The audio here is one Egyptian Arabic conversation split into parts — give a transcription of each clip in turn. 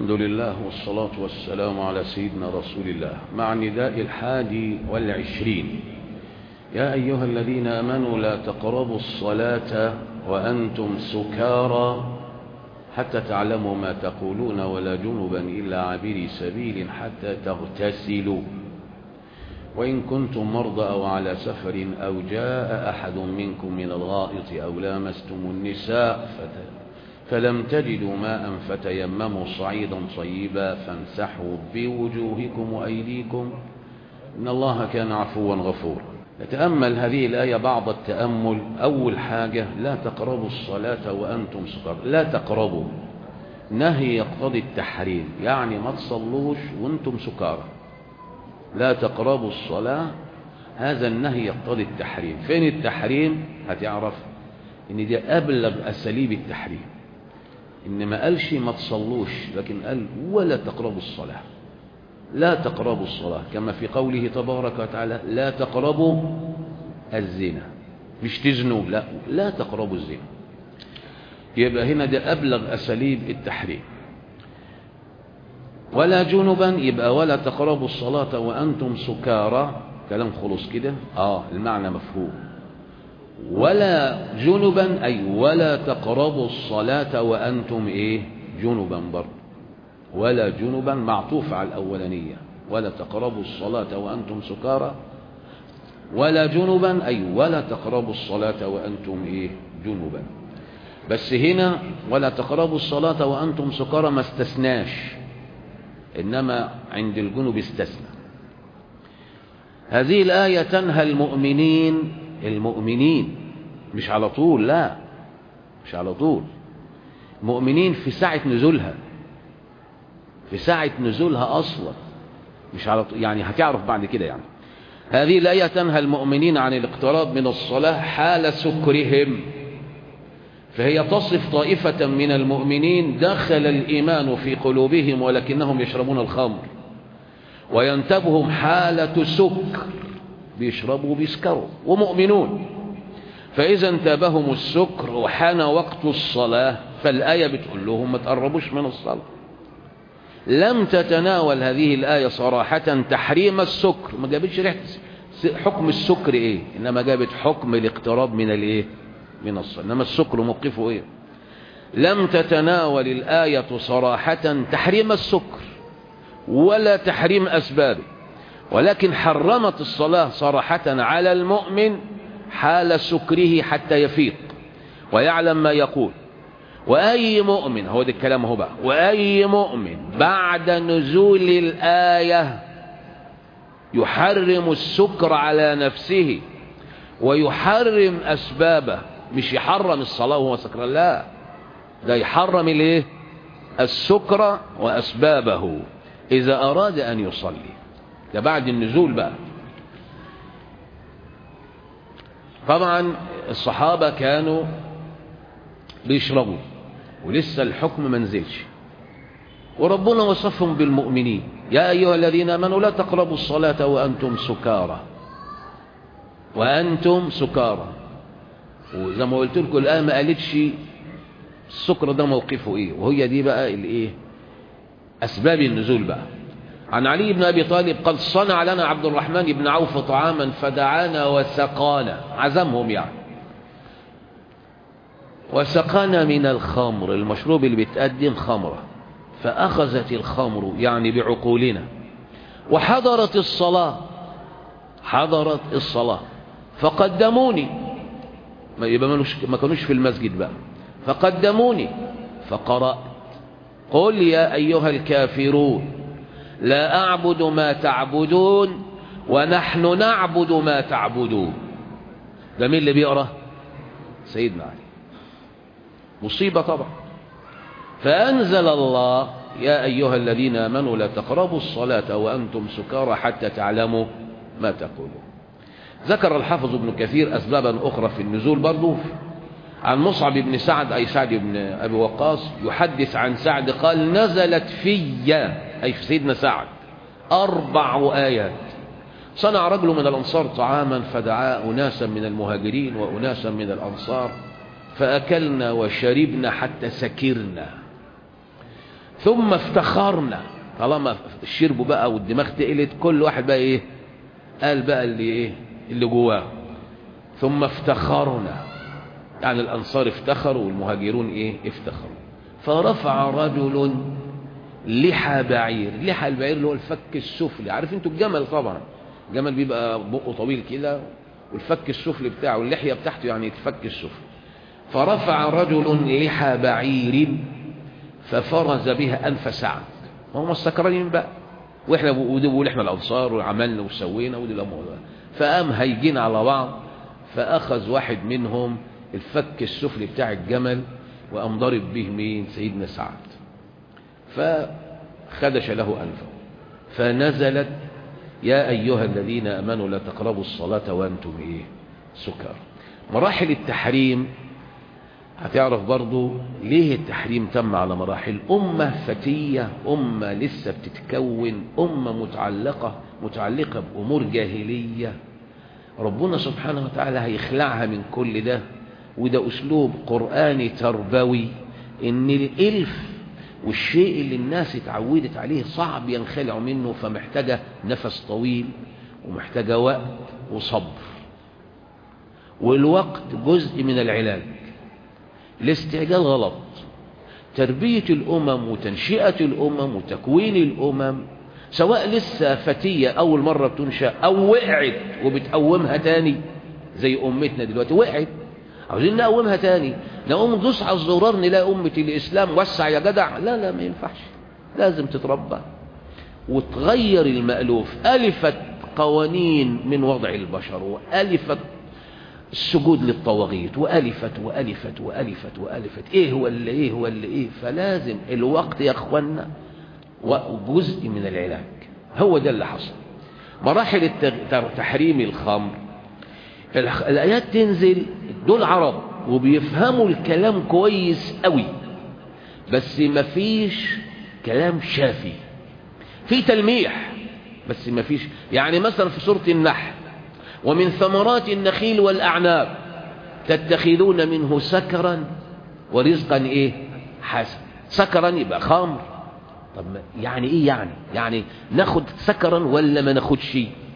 الحمد لله والصلاة والسلام على سيدنا رسول الله مع نداء الحادي والعشرين يا أيها الذين أمنوا لا تقربوا الصلاة وأنتم سكارى حتى تعلموا ما تقولون ولا جنبا إلا عبري سبيل حتى تغتسلوا وإن كنتم مرضى أو على سفر أو جاء أحد منكم من الغائط أو لامستم النساء فلم تجدوا ماء فتيمموا صعيدا طيبا فامسحوا بوجوهكم وأيديكم إن الله كان عفوا غفورا نتأمل هذه الآية بعض التأمل أول حاجة لا تقربوا الصلاة وأنتم سكر لا تقربوا نهي يقتضي التحريم يعني ما تصلوش وانتم سكارى لا تقربوا الصلاة هذا النهي يقتضي التحريم فين التحريم هتعرف ان دي أبلغ أساليب التحريم إن ما قالش ما تصلوش لكن قال ولا تقربوا الصلاة لا تقربوا الصلاة كما في قوله تبارك وتعالى لا تقربوا الزنا مش تزنوا لا لا تقربوا الزنا يبقى هنا ده أبلغ أساليب التحريم ولا جنبا يبقى ولا تقربوا الصلاة وأنتم سكارى كلام خلص كده آه المعنى مفهوم ولا جنبا أي ولا تقربوا الصلاة وأنتم إيه جنبا برضه ولا جنبا معطوف على الأولانية ولا تقربوا الصلاة وأنتم سكارى ولا جنبا أي ولا تقربوا الصلاة وأنتم إيه جنبا بس هنا ولا تقربوا الصلاة وأنتم سكارى ما استثناش إنما عند الجنب استثنى هذه الآية تنهى المؤمنين المؤمنين مش على طول لا مش على طول مؤمنين في ساعة نزولها في ساعة نزولها أصلا مش على طول يعني هتعرف بعد كده يعني هذه الآية تنهى المؤمنين عن الاقتراب من الصلاة حال سكرهم فهي تصف طائفة من المؤمنين دخل الإيمان في قلوبهم ولكنهم يشربون الخمر وينتبهم حالة سكر بيشربوا بيسكروا ومؤمنون فإذا انتبهم السكر وحان وقت الصلاة فالآية بتقول لهم ما تقربوش من الصلاة لم تتناول هذه الآية صراحة تحريم السكر ما جابتش ريحة حكم السكر ايه انما جابت حكم الاقتراب من الايه من الصلاة انما السكر موقفه ايه لم تتناول الآية صراحة تحريم السكر ولا تحريم أسبابه ولكن حرمت الصلاة صراحة على المؤمن حال سكره حتى يفيق ويعلم ما يقول وأي مؤمن هو ده الكلام هو بقى وأي مؤمن بعد نزول الآية يحرم السكر على نفسه ويحرم أسبابه مش يحرم الصلاة وهو سكران لا ده يحرم الايه السكر وأسبابه إذا أراد أن يصلي ده بعد النزول بقى طبعا الصحابة كانوا بيشربوا ولسه الحكم منزلش وربنا وصفهم بالمؤمنين يا أيها الذين آمنوا لا تقربوا الصلاة وأنتم سكارى وأنتم سكارى وزي ما قلت لكم الآن ما قالتش السكر ده موقفه إيه وهي دي بقى الإيه أسباب النزول بقى عن علي بن أبي طالب قال صنع لنا عبد الرحمن بن عوف طعاما فدعانا وسقانا عزمهم يعني وسقانا من الخمر المشروب اللي بيتقدم خمرة فأخذت الخمر يعني بعقولنا وحضرت الصلاة حضرت الصلاة فقدموني ما يبقى ما كانوش في المسجد بقى فقدموني فقرأت قل يا أيها الكافرون لا أعبد ما تعبدون ونحن نعبد ما تعبدون ده مين اللي بيقرأ سيدنا علي مصيبة طبعا فأنزل الله يا أيها الذين آمنوا لا تقربوا الصلاة وأنتم سكارى حتى تعلموا ما تقولون ذكر الحافظ ابن كثير أسبابا أخرى في النزول برضو عن مصعب بن سعد أي سعد بن أبي وقاص يحدث عن سعد قال نزلت في أي في سيدنا سعد أربع آيات صنع رجل من الأنصار طعاما فدعا أناسا من المهاجرين وأناسا من الأنصار فأكلنا وشربنا حتى سكرنا ثم افتخرنا طالما الشرب بقى والدماغ تقلت كل واحد بقى ايه قال بقى اللي ايه اللي جواه ثم افتخرنا يعني الانصار افتخروا والمهاجرون ايه افتخروا فرفع رجل لحى بعير لحى البعير اللي هو الفك السفلي عارف انتوا الجمل طبعا الجمل بيبقى بقه طويل كده والفك السفلي بتاعه اللحيه بتاعته يعني الفك السفلي فرفع رجل لحى بعير ففرز بها انف سعد هم السكرانين بقى واحنا بنقول احنا الانصار وعملنا وسوينا ودي الامور فقام هيجين على بعض فاخذ واحد منهم الفك السفلي بتاع الجمل وقام ضرب به مين سيدنا سعد فخدش له انفه فنزلت يا ايها الذين امنوا لا تقربوا الصلاه وانتم ايه سكر مراحل التحريم هتعرف برضو ليه التحريم تم على مراحل أمة فتية أمة لسه بتتكون أمة متعلقة متعلقة بأمور جاهلية ربنا سبحانه وتعالى هيخلعها من كل ده وده أسلوب قرآني تربوي إن الإلف والشيء اللي الناس اتعودت عليه صعب ينخلع منه فمحتاجة نفس طويل ومحتاجة وقت وصبر والوقت جزء من العلاج الاستعجال غلط تربية الأمم وتنشئة الأمم وتكوين الأمم سواء لسه فتية أول مرة بتنشأ أو وقعت وبتقومها تاني زي أمتنا دلوقتي وقعت عاوزين نقومها تاني نقوم ندوس على الزرار نلاقي أمة الإسلام وسع يا جدع لا لا ما ينفعش لازم تتربى وتغير المألوف ألفت قوانين من وضع البشر وألفت السجود للطواغيت وألفت وألفت وألفت وألفت إيه هو اللي إيه هو اللي إيه فلازم الوقت يا أخوانا وجزء من العلاج هو ده اللي حصل مراحل التغ... تحريم الخمر الآيات تنزل دول عرب وبيفهموا الكلام كويس قوي بس مفيش كلام شافي في تلميح بس مفيش يعني مثلا في سورة النحل ومن ثمرات النخيل والأعناب تتخذون منه سكرا ورزقا إيه حسن سكرا يبقى خمر طب يعني إيه يعني يعني ناخد سكرا ولا ما ناخدش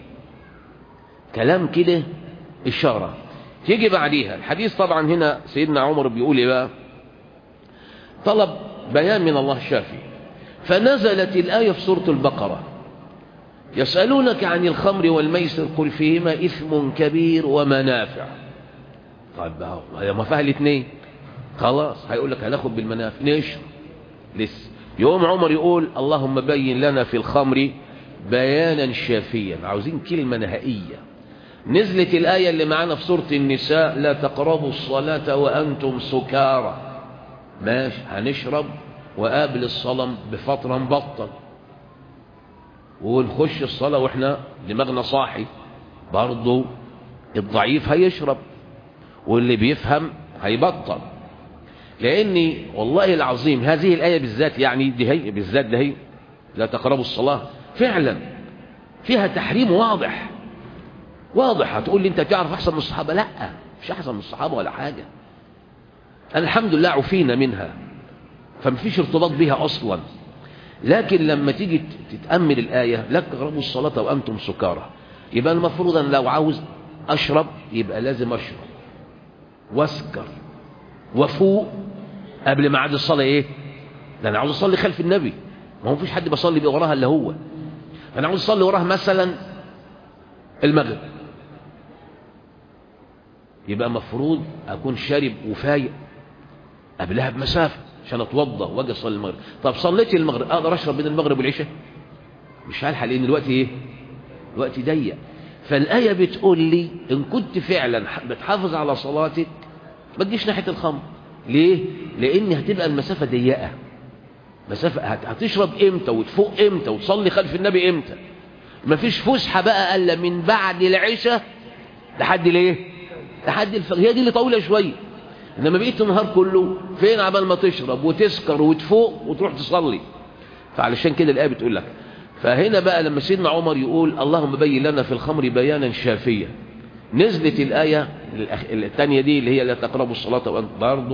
كلام كده إشارة تيجي بعديها الحديث طبعا هنا سيدنا عمر بيقول إيه بقى طلب بيان من الله الشافي فنزلت الآية في سورة البقرة يسألونك عن الخمر والميسر قل فيهما إثم كبير ومنافع طيب هي ما فيها الاثنين خلاص هيقول لك هناخد بالمنافع نشرب لسه يوم عمر يقول اللهم بين لنا في الخمر بيانا شافيا عاوزين كلمة نهائية نزلت الآية اللي معانا في سورة النساء لا تقربوا الصلاة وأنتم سكارى ماشي هنشرب وقابل الصلاة بفترة مبطل ونخش الصلاة واحنا دماغنا صاحي برضو الضعيف هيشرب واللي بيفهم هيبطل لاني والله العظيم هذه الآية بالذات يعني دي هي بالذات ده هي لا تقربوا الصلاة فعلا فيها تحريم واضح واضح هتقول لي انت تعرف احسن من الصحابة لا مش احسن من الصحابة ولا حاجة أنا الحمد لله عفينا منها فمفيش ارتباط بها اصلا لكن لما تيجي تتأمل الآية لا تقربوا الصلاة وأنتم سكارى يبقى المفروض أن لو عاوز أشرب يبقى لازم أشرب واسكر وفوق قبل ميعاد الصلاة إيه ده أنا عاوز أصلي خلف النبي ما هو فيش حد بصلي وراها إلا هو أنا عاوز أصلي وراها مثلا المغرب يبقى مفروض أكون شارب وفايق قبلها بمسافة عشان اتوضى واجي اصلي المغرب طب صليت المغرب اقدر اشرب بين المغرب والعشاء مش هلحق لان الوقت ايه الوقت ضيق فالايه بتقول لي ان كنت فعلا بتحافظ على صلاتك ما تجيش ناحيه الخمر ليه لان هتبقى المسافه ضيقه مسافه هتشرب امتى وتفوق امتى وتصلي خلف النبي امتى مفيش فسحه بقى الا من بعد العشاء لحد الايه لحد الفجر هي دي اللي طويله شويه انما بقيت النهار كله فين عبال ما تشرب وتسكر وتفوق وتروح تصلي فعلشان كده الايه بتقول لك فهنا بقى لما سيدنا عمر يقول اللهم بين لنا في الخمر بيانا شافيا نزلت الايه الثانيه دي اللي هي لا تقربوا الصلاه وانت برضه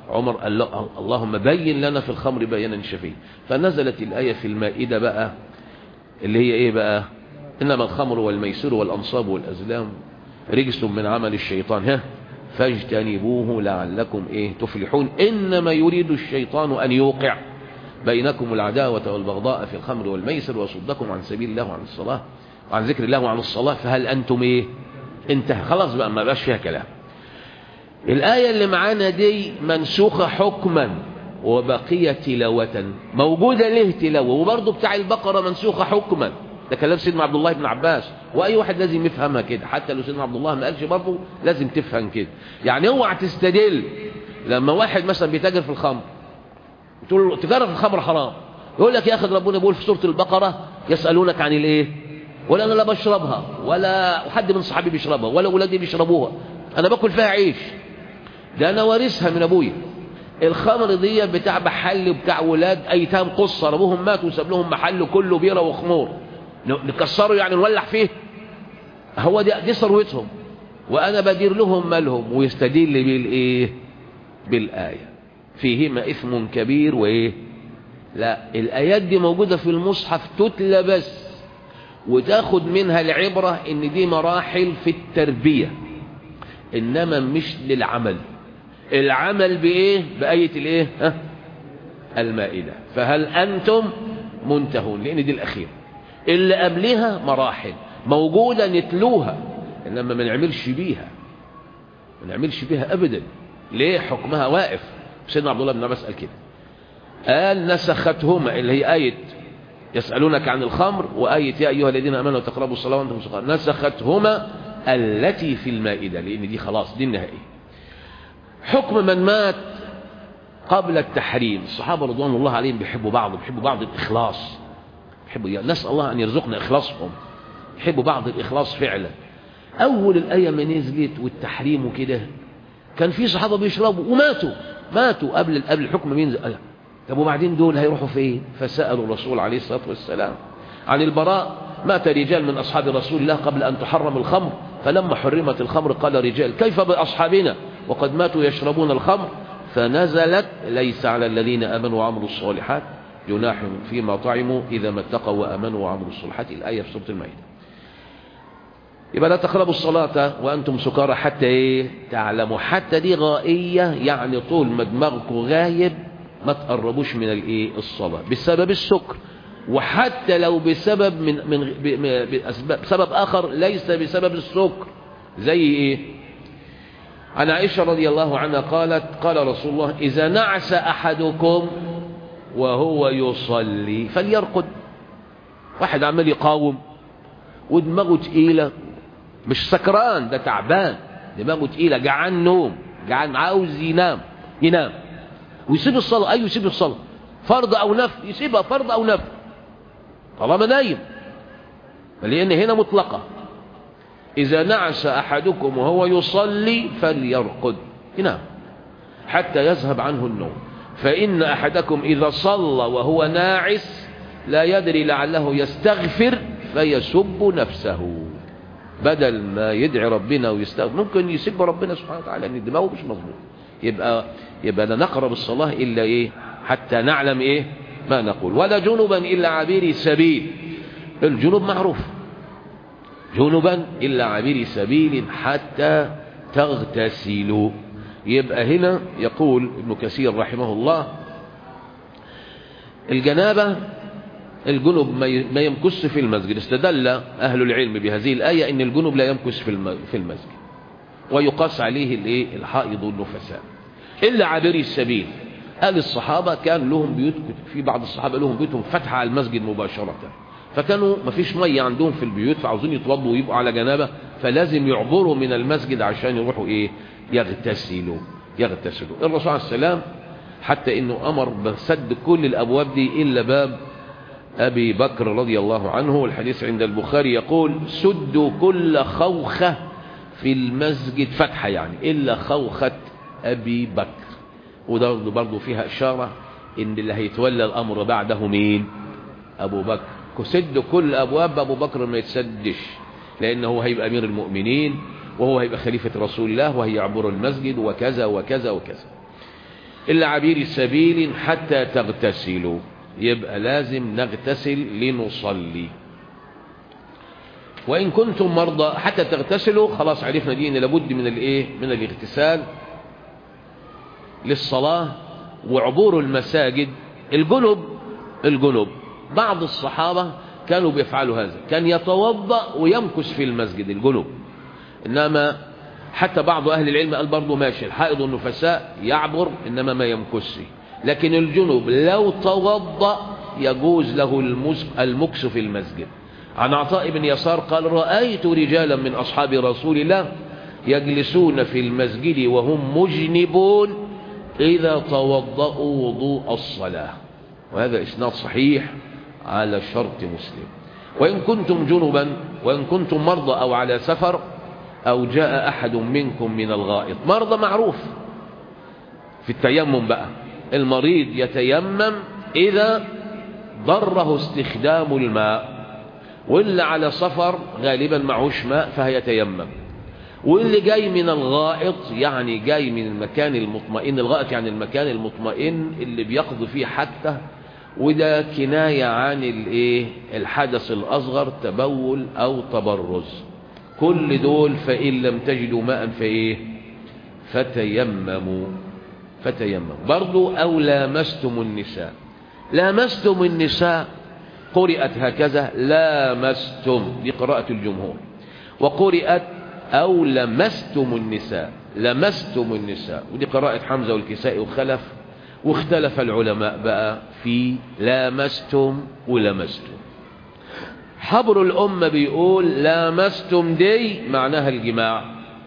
عمر قال له اللهم بين لنا في الخمر بيانا شفيه فنزلت الآية في المائدة بقى اللي هي ايه بقى انما الخمر والميسر والانصاب والازلام رجس من عمل الشيطان ها فاجتنبوه لعلكم ايه تفلحون انما يريد الشيطان ان يوقع بينكم العداوة والبغضاء في الخمر والميسر ويصدكم عن سبيل الله وعن الصلاة وعن ذكر الله وعن الصلاة فهل انتم ايه انتهى خلاص بقى ما بقاش فيها كلام الآية اللي معانا دي منسوخة حكما وبقية تلاوة موجودة له تلاوة وبرضه بتاع البقرة منسوخة حكما ده كلام سيدنا عبد الله بن عباس واي واحد لازم يفهمها كده حتى لو سيدنا عبد الله ما قالش برضه لازم تفهم كده يعني اوعى تستدل لما واحد مثلا بيتاجر في الخمر تقول له تجاره في الخمر حرام يقول لك يا اخي ربنا بيقول في سوره البقره يسالونك عن الايه ولا انا لا بشربها ولا حد من صحابي بيشربها ولا ولادي بيشربوها انا باكل فيها عيش ده انا وارثها من ابويا الخمر دي بتاع محل بتاع ولاد ايتام قصر ابوهم مات وساب لهم محل كله بيره وخمور نكسره يعني نولع فيه هو دي, دي ثروتهم وانا بدير لهم مالهم ويستدل بالايه بالايه فيهما اثم كبير وايه لا الايات دي موجوده في المصحف تتلى بس وتاخد منها العبره ان دي مراحل في التربيه انما مش للعمل العمل بايه بايه الايه ها المائده فهل انتم منتهون لان دي الاخيره اللي قبلها مراحل موجوده نتلوها انما ما نعملش بيها ما نعملش بيها ابدا ليه حكمها واقف سيدنا عبد الله بن عباس قال كده قال نسختهما اللي هي ايه يسالونك عن الخمر وايه يا ايها الذين امنوا تقربوا الصلاه وانتم سكارى نسختهما التي في المائده لان دي خلاص دي النهائيه حكم من مات قبل التحريم الصحابة رضوان الله عليهم بيحبوا بعض بيحبوا بعض الإخلاص بيحبوا نسأل الله أن يرزقنا إخلاصهم يحبوا بعض الإخلاص فعلا أول الآية ما نزلت والتحريم وكده كان في صحابة بيشربوا وماتوا ماتوا قبل قبل الحكم ما ينزل طب وبعدين دول هيروحوا فين فسألوا الرسول عليه الصلاة والسلام عن البراء مات رجال من أصحاب رسول الله قبل أن تحرم الخمر فلما حرمت الخمر قال رجال كيف بأصحابنا وقد ماتوا يشربون الخمر فنزلت ليس على الذين امنوا وعملوا الصالحات جناح فيما طعموا اذا ما اتقوا وامنوا وعملوا الصالحات الايه في سوره المائده يبقى لا تقربوا الصلاة وأنتم سكارى حتى إيه تعلموا حتى دي غائية يعني طول ما دماغكم غايب ما تقربوش من الإيه الصلاة بسبب السكر وحتى لو بسبب من من بسبب آخر ليس بسبب السكر زي إيه عن عائشة رضي الله عنها قالت قال رسول الله إذا نعس أحدكم وهو يصلي فليرقد واحد عمال يقاوم ودماغه تقيلة مش سكران ده تعبان دماغه تقيلة جعان نوم جعان عاوز ينام ينام ويسيب الصلاة أيوه يسيب الصلاة فرض أو نفل يسيبها فرض أو نفل طالما نايم لأن هنا مطلقة إذا نعس أحدكم وهو يصلي فليرقد ينام حتى يذهب عنه النوم فإن أحدكم إذا صلى وهو ناعس لا يدري لعله يستغفر فيسب نفسه بدل ما يدعي ربنا ويستغفر ممكن يسب ربنا سبحانه وتعالى لأن دماغه مش مظبوط يبقى يبقى لا نقرب الصلاة إلا إيه حتى نعلم إيه ما نقول ولا جنبا إلا عبير سبيل الجنوب معروف جنبا إلا عبير سبيل حتى تغتسلوا يبقى هنا يقول ابن كثير رحمه الله الجنابة الجنب ما يمكس في المسجد استدل أهل العلم بهذه الآية أن الجنب لا يمكس في المسجد ويقاس عليه الايه الحائض والنفساء إلا عابري السبيل قال الصحابة كان لهم بيوت في بعض الصحابة لهم بيوتهم فتحة على المسجد مباشرة فكانوا ما فيش مية عندهم في البيوت فعاوزين يتوضوا ويبقوا على جنابة فلازم يعبروا من المسجد عشان يروحوا ايه يغتسلوا يغتسلوا الرسول عليه السلام حتى انه امر بسد كل الابواب دي الا باب ابي بكر رضي الله عنه والحديث عند البخاري يقول سدوا كل خوخة في المسجد فتحة يعني الا خوخة ابي بكر وده برضه فيها اشارة ان اللي هيتولى الامر بعده مين ابو بكر سد كل ابواب ابو بكر ما يتسدش لانه هو هيبقى امير المؤمنين وهو هيبقى خليفة رسول الله وهيعبر المسجد وكذا وكذا وكذا إلا عبير سبيل حتى تغتسلوا يبقى لازم نغتسل لنصلي وإن كنتم مرضى حتى تغتسلوا خلاص عرفنا دي إن لابد من الإيه من الاغتسال للصلاة وعبور المساجد الجنب الجنب بعض الصحابة كانوا بيفعلوا هذا كان يتوضأ ويمكث في المسجد الجنب إنما حتى بعض أهل العلم قال برضه ماشي الحائض والنفساء يعبر إنما ما يمكث لكن الجنب لو توضأ يجوز له المكس في المسجد عن عطاء بن يسار قال رأيت رجالا من أصحاب رسول الله يجلسون في المسجد وهم مجنبون إذا توضأوا وضوء الصلاة وهذا إسناد صحيح على شرط مسلم وإن كنتم جنبا وإن كنتم مرضى أو على سفر أو جاء أحد منكم من الغائط مرضى معروف في التيمم بقى المريض يتيمم إذا ضره استخدام الماء واللي على سفر غالبا معهوش ماء فهيتيمم واللي جاي من الغائط يعني جاي من المكان المطمئن الغائط يعني المكان المطمئن اللي بيقضي فيه حتى وده كناية عن الايه الحدث الأصغر تبول أو تبرز كل دول فإن لم تجدوا ماء فإيه فتيمموا فتيمموا برضو أو لامستم النساء لامستم النساء قرئت هكذا لامستم دي قراءة الجمهور وقرئت أو لمستم النساء لمستم النساء ودي قراءة حمزة والكسائي وخلف واختلف العلماء بقى في لامستم ولمستم حبر الأمة بيقول لامستم دي معناها الجماع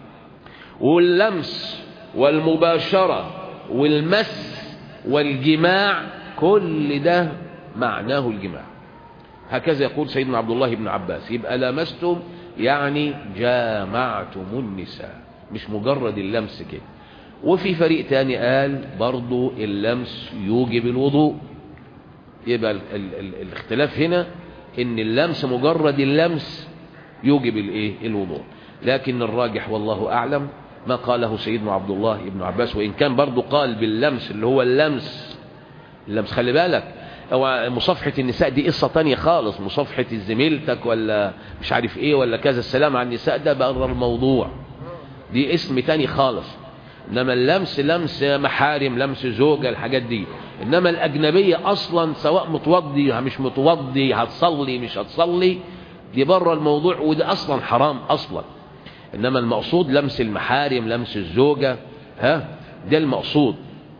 واللمس والمباشرة والمس والجماع كل ده معناه الجماع هكذا يقول سيدنا عبد الله بن عباس يبقى لمستم يعني جامعتم النساء مش مجرد اللمس كده وفي فريق تاني قال برضو اللمس يوجب الوضوء يبقى ال ال ال الاختلاف هنا ان اللمس مجرد اللمس يوجب الايه الوضوء لكن الراجح والله اعلم ما قاله سيدنا عبد الله بن عباس وان كان برضو قال باللمس اللي هو اللمس اللمس خلي بالك هو مصافحة النساء دي قصة تانية خالص مصافحة زميلتك ولا مش عارف ايه ولا كذا السلام على النساء ده بره الموضوع دي اسم تاني خالص انما اللمس لمس محارم لمس زوجة الحاجات دي انما الاجنبية اصلا سواء متوضي مش متوضي هتصلي مش هتصلي دي بره الموضوع وده اصلا حرام اصلا انما المقصود لمس المحارم لمس الزوجة ها ده المقصود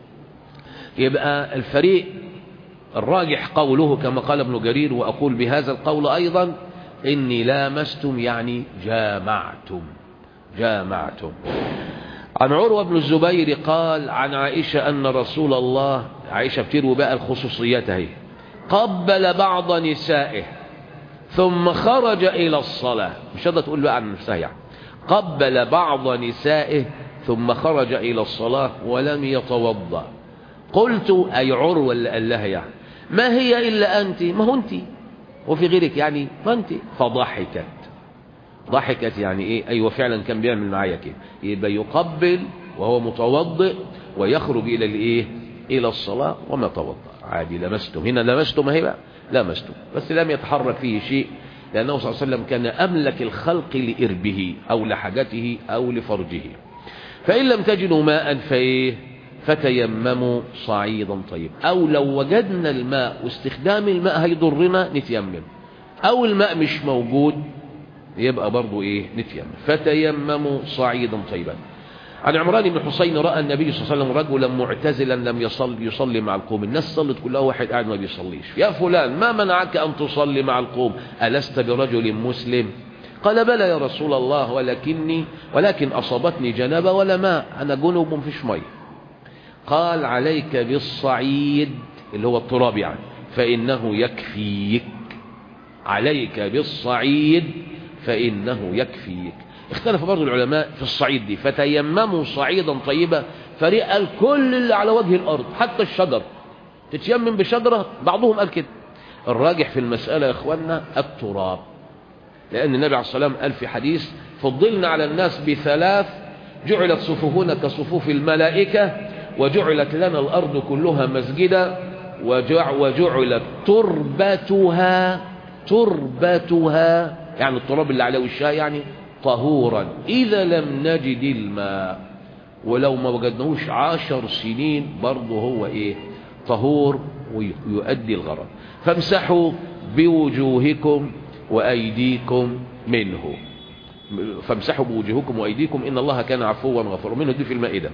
يبقى الفريق الراجح قوله كما قال ابن جرير وأقول بهذا القول أيضا إني لامستم يعني جامعتم جامعتم عن عروة بن الزبير قال عن عائشة أن رسول الله عائشة بتروي بقى الخصوصيات اهي قبل بعض نسائه ثم خرج إلى الصلاة مش هذا تقول بقى عن نفسها يعني قبل بعض نسائه ثم خرج إلى الصلاة ولم يتوضأ قلت أي عروة اللي قال لها يعني ما هي إلا أنت ما هو أنت وفي غيرك يعني ما أنت فضحكت ضحكت يعني إيه أيوة فعلا كان بيعمل معايا كده يبقى يقبل وهو متوضئ ويخرج إلى الإيه إلى الصلاة وما توضأ عادي لمستم هنا لمستم هي بقى لمستم بس لم يتحرك فيه شيء لأنه صلى الله عليه وسلم كان أملك الخلق لإربه أو لحاجته أو لفرجه فإن لم تجدوا ماء فإيه فتيمموا صعيدا طيب أو لو وجدنا الماء واستخدام الماء هيضرنا نتيمم أو الماء مش موجود يبقى برضو إيه نتيمم فتيمموا صعيدا طيبا عن عمران بن حسين رأى النبي صلى الله عليه وسلم رجلا معتزلا لم يصل يصلي مع القوم الناس صلت كلها واحد قاعد ما بيصليش يا فلان ما منعك أن تصلي مع القوم ألست برجل مسلم قال بلى يا رسول الله ولكني ولكن أصابتني جنابة ولا ماء أنا جنوب مفيش ميه قال عليك بالصعيد اللي هو التراب يعني فإنه يكفيك عليك بالصعيد فإنه يكفيك اختلف برضو العلماء في الصعيد دي فتيمموا صعيدا طيبا فريق قال كل اللي على وجه الأرض حتى الشجر تتيمم بشجرة بعضهم قال كده الراجح في المسألة يا إخواننا التراب لأن النبي عليه الصلاة والسلام قال في حديث فضلنا على الناس بثلاث جعلت صفوفنا كصفوف الملائكة وجعلت لنا الأرض كلها مسجدا وجع وجعلت تربتها تربتها يعني التراب اللي على وشها يعني طهورا إذا لم نجد الماء ولو ما وجدناهوش عشر سنين برضه هو إيه طهور ويؤدي الغرض فامسحوا بوجوهكم وأيديكم منه فامسحوا بوجوهكم وأيديكم إن الله كان عفوا غفورا منه دي في المائدة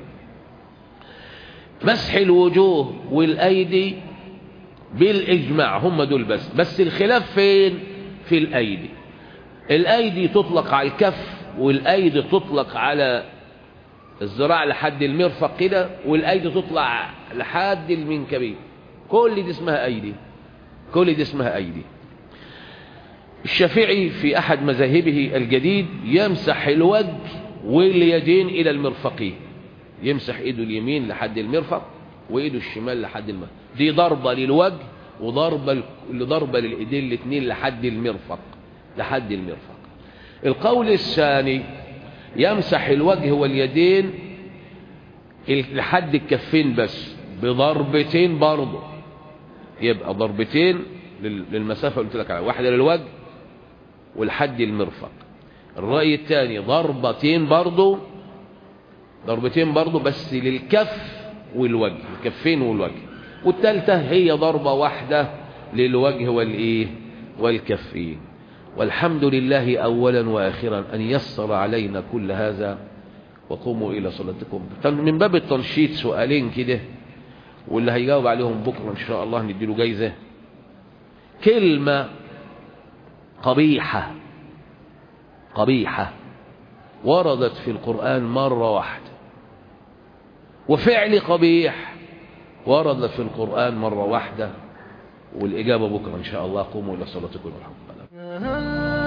مسح الوجوه والأيدي بالإجماع هم دول بس بس الخلاف فين في الأيدي الأيدي تطلق على الكف والأيدي تطلق على الذراع لحد المرفق كده والأيدي تطلع لحد المنكبين كل دي اسمها أيدي كل دي اسمها أيدي الشافعي في أحد مذاهبه الجديد يمسح الوجه واليدين إلى المرفقين يمسح إيده اليمين لحد المرفق وإيده الشمال لحد المرفق دي ضربة للوجه وضربة لضربة للإيدين الاثنين لحد المرفق لحد المرفق القول الثاني يمسح الوجه واليدين لحد الكفين بس بضربتين برضه يبقى ضربتين للمسافة قلت لك عليها واحدة للوجه والحد المرفق الرأي الثاني ضربتين برضه ضربتين برضه بس للكف والوجه الكفين والوجه والثالثة هي ضربة واحدة للوجه والإيه والكفين والحمد لله أولا وآخرا أن يسر علينا كل هذا وقوموا إلى صلاتكم من باب التنشيط سؤالين كده واللي هيجاوب عليهم بكرة إن شاء الله نديله جايزة كلمة قبيحة قبيحة وردت في القرآن مرة واحدة وفعل قبيح ورد في القرآن مرة واحدة والإجابة بكرة إن شاء الله قوموا إلى صلاتكم ورحمة الله